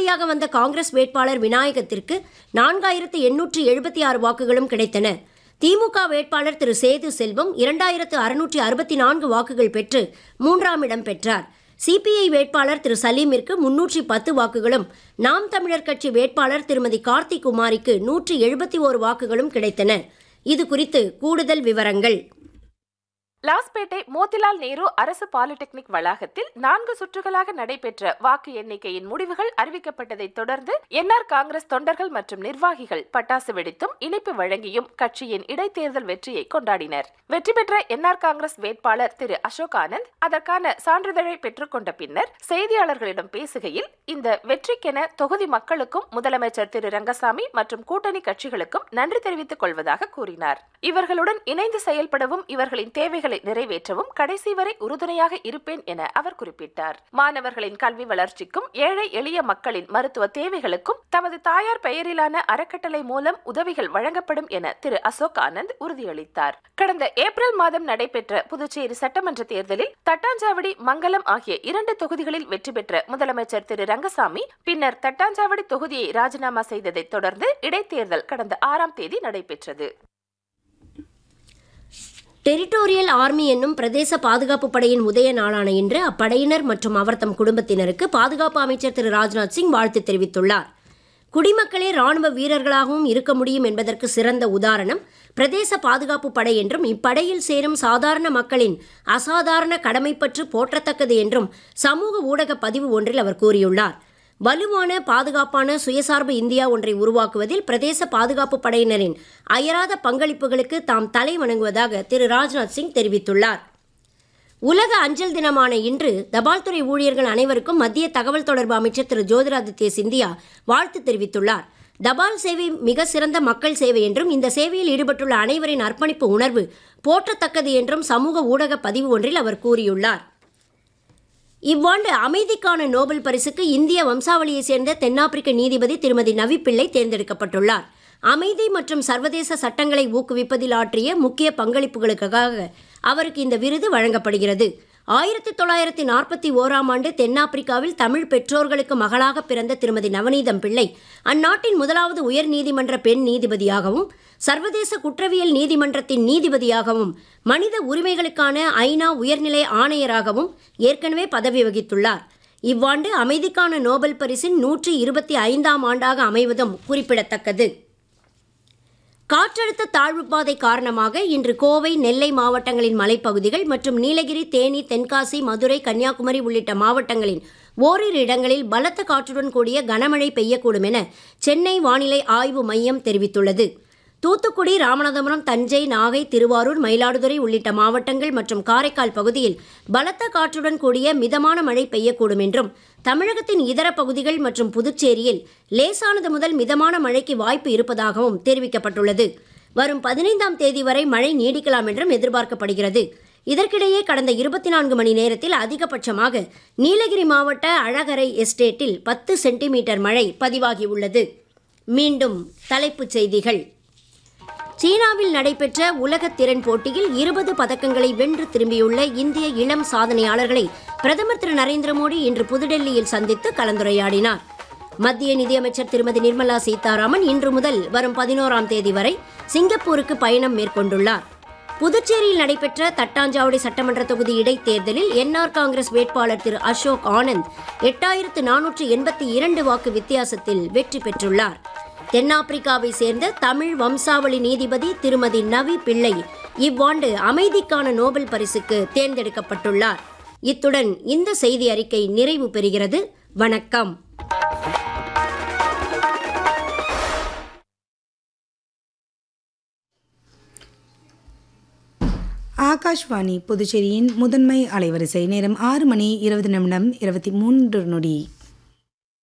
அடுத்தபடியாக வந்த காங்கிரஸ் வேட்பாளர் விநாயகத்திற்கு நான்காயிரத்து எண்ணூற்று எழுபத்தி ஆறு வாக்குகளும் கிடைத்தன திமுக வேட்பாளர் திரு சேது செல்வம் இரண்டாயிரத்து அறுநூற்றி அறுபத்தி நான்கு வாக்குகள் பெற்று மூன்றாம் இடம் பெற்றார் சிபிஐ வேட்பாளர் திரு சலீமிற்கு முன்னூற்றி பத்து வாக்குகளும் நாம் தமிழர் கட்சி வேட்பாளர் திருமதி கார்த்திக் குமாரிக்கு நூற்றி எழுபத்தி ஓரு வாக்குகளும் கிடைத்தன இது குறித்து கூடுதல் விவரங்கள் லாஸ்பேட்டை மோதிலால் நேரு அரசு பாலிடெக்னிக் வளாகத்தில் நான்கு சுற்றுகளாக நடைபெற்ற வாக்கு எண்ணிக்கையின் முடிவுகள் அறிவிக்கப்பட்டதைத் தொடர்ந்து என்ஆர் காங்கிரஸ் தொண்டர்கள் மற்றும் நிர்வாகிகள் பட்டாசு வெடித்தும் இனிப்பு வழங்கியும் கட்சியின் இடைத்தேர்தல் வெற்றியை கொண்டாடினர் வெற்றி பெற்ற என்ஆர் காங்கிரஸ் வேட்பாளர் திரு அசோக் ஆனந்த் அதற்கான சான்றிதழை பெற்றுக்கொண்ட பின்னர் செய்தியாளர்களிடம் பேசுகையில் இந்த வெற்றிக்கென தொகுதி மக்களுக்கும் முதலமைச்சர் திரு ரங்கசாமி மற்றும் கூட்டணி கட்சிகளுக்கும் நன்றி தெரிவித்துக் கொள்வதாக கூறினார் இவர்களுடன் இணைந்து செயல்படவும் இவர்களின் தேவைகளை நிறைவேற்றவும் கடைசி வரை உறுதுணையாக இருப்பேன் என அவர் குறிப்பிட்டார் மாணவர்களின் கல்வி வளர்ச்சிக்கும் ஏழை எளிய மக்களின் மருத்துவ தேவைகளுக்கும் தமது தாயார் பெயரிலான அறக்கட்டளை மூலம் உதவிகள் வழங்கப்படும் என திரு அசோக் ஆனந்த் உறுதியளித்தார் கடந்த ஏப்ரல் மாதம் நடைபெற்ற புதுச்சேரி சட்டமன்ற தேர்தலில் தட்டாஞ்சாவடி மங்கலம் ஆகிய இரண்டு தொகுதிகளில் வெற்றி பெற்ற முதலமைச்சர் திரு ரங்கசாமி பின்னர் தட்டாஞ்சாவடி தொகுதியை ராஜினாமா செய்ததைத் தொடர்ந்து இடைத்தேர்தல் கடந்த ஆறாம் தேதி நடைபெற்றது டெரிட்டோரியல் ஆர்மி என்னும் பிரதேச பாதுகாப்பு படையின் உதய நாளான இன்று அப்படையினர் மற்றும் அவர் தம் குடும்பத்தினருக்கு பாதுகாப்பு அமைச்சர் திரு ராஜ்நாத் சிங் வாழ்த்து தெரிவித்துள்ளார் குடிமக்களே ராணுவ வீரர்களாகவும் இருக்க முடியும் என்பதற்கு சிறந்த உதாரணம் பிரதேச பாதுகாப்பு படை என்றும் இப்படையில் சேரும் சாதாரண மக்களின் அசாதாரண கடமைப்பற்று போற்றத்தக்கது என்றும் சமூக ஊடக பதிவு ஒன்றில் அவர் கூறியுள்ளார் வலுவான பாதுகாப்பான சுயசார்பு இந்தியா ஒன்றை உருவாக்குவதில் பிரதேச பாதுகாப்பு படையினரின் அயராத பங்களிப்புகளுக்கு தாம் தலை வணங்குவதாக திரு ராஜ்நாத் சிங் தெரிவித்துள்ளார் உலக அஞ்சல் தினமான இன்று தபால்துறை ஊழியர்கள் அனைவருக்கும் மத்திய தகவல் தொடர்பு அமைச்சர் திரு ஜோதிராதித்ய சிந்தியா வாழ்த்து தெரிவித்துள்ளார் தபால் சேவை மிக சிறந்த மக்கள் சேவை என்றும் இந்த சேவையில் ஈடுபட்டுள்ள அனைவரின் அர்ப்பணிப்பு உணர்வு போற்றத்தக்கது என்றும் சமூக ஊடக பதிவு ஒன்றில் அவர் கூறியுள்ளார் இவ்வாண்டு அமைதிக்கான நோபல் பரிசுக்கு இந்திய வம்சாவளியைச் சேர்ந்த தென்னாப்பிரிக்க நீதிபதி திருமதி நவி பிள்ளை தேர்ந்தெடுக்கப்பட்டுள்ளார் அமைதி மற்றும் சர்வதேச சட்டங்களை ஊக்குவிப்பதில் ஆற்றிய முக்கிய பங்களிப்புகளுக்காக அவருக்கு இந்த விருது வழங்கப்படுகிறது ஆயிரத்தி தொள்ளாயிரத்தி நாற்பத்தி ஓராம் ஆண்டு தென்னாப்பிரிக்காவில் தமிழ் பெற்றோர்களுக்கு மகளாக பிறந்த திருமதி நவநீதம் பிள்ளை அந்நாட்டின் முதலாவது உயர் நீதிமன்ற பெண் நீதிபதியாகவும் சர்வதேச குற்றவியல் நீதிமன்றத்தின் நீதிபதியாகவும் மனித உரிமைகளுக்கான ஐநா உயர்நிலை ஆணையராகவும் ஏற்கனவே பதவி வகித்துள்ளார் இவ்வாண்டு அமைதிக்கான நோபல் பரிசின் நூற்றி இருபத்தி ஐந்தாம் ஆண்டாக அமைவதும் குறிப்பிடத்தக்கது காற்றழுத்த தாழ்வுப்பாதை காரணமாக இன்று கோவை நெல்லை மாவட்டங்களின் மலைப்பகுதிகள் மற்றும் நீலகிரி தேனி தென்காசி மதுரை கன்னியாகுமரி உள்ளிட்ட மாவட்டங்களின் ஓரிரு இடங்களில் பலத்த காற்றுடன் கூடிய கனமழை பெய்யக்கூடும் என சென்னை வானிலை ஆய்வு மையம் தெரிவித்துள்ளது தூத்துக்குடி ராமநாதபுரம் தஞ்சை நாகை திருவாரூர் மயிலாடுதுறை உள்ளிட்ட மாவட்டங்கள் மற்றும் காரைக்கால் பகுதியில் பலத்த காற்றுடன் கூடிய மிதமான மழை பெய்யக்கூடும் என்றும் தமிழகத்தின் இதர பகுதிகள் மற்றும் புதுச்சேரியில் லேசானது முதல் மிதமான மழைக்கு வாய்ப்பு இருப்பதாகவும் தெரிவிக்கப்பட்டுள்ளது வரும் பதினைந்தாம் தேதி வரை மழை நீடிக்கலாம் என்றும் எதிர்பார்க்கப்படுகிறது இதற்கிடையே கடந்த இருபத்தி நான்கு மணி நேரத்தில் அதிகபட்சமாக நீலகிரி மாவட்ட அழகரை எஸ்டேட்டில் பத்து சென்டிமீட்டர் மழை பதிவாகியுள்ளது மீண்டும் தலைப்புச் செய்திகள் சீனாவில் நடைபெற்ற உலக திறன் போட்டியில் இருபது பதக்கங்களை வென்று திரும்பியுள்ள இந்திய இளம் சாதனையாளர்களை பிரதமர் திரு நரேந்திர மோடி இன்று புதுடெல்லியில் சந்தித்து கலந்துரையாடினார் மத்திய நிதியமைச்சர் திருமதி நிர்மலா சீதாராமன் இன்று முதல் வரும் பதினோராம் தேதி வரை சிங்கப்பூருக்கு பயணம் மேற்கொண்டுள்ளார் புதுச்சேரியில் நடைபெற்ற தட்டாஞ்சாவடி சட்டமன்ற தொகுதி இடைத்தேர்தலில் என்ஆர் காங்கிரஸ் வேட்பாளர் திரு அசோக் ஆனந்த் எட்டாயிரத்து நானூற்று எண்பத்தி இரண்டு வாக்கு வித்தியாசத்தில் வெற்றி பெற்றுள்ளார் தென்னாப்பிரிக்காவை சேர்ந்த தமிழ் வம்சாவளி நீதிபதி திருமதி நவி பிள்ளை இவ்வாண்டு அமைதிக்கான நோபல் பரிசுக்கு தேர்ந்தெடுக்கப்பட்டுள்ளார் இத்துடன் இந்த செய்தி அறிக்கை நிறைவு பெறுகிறது வணக்கம் ஆகாஷ்வாணி புதுச்சேரியின் முதன்மை அலைவரிசை நேரம் ஆறு மணி இருபது நிமிடம் இருபத்தி மூன்று நொடி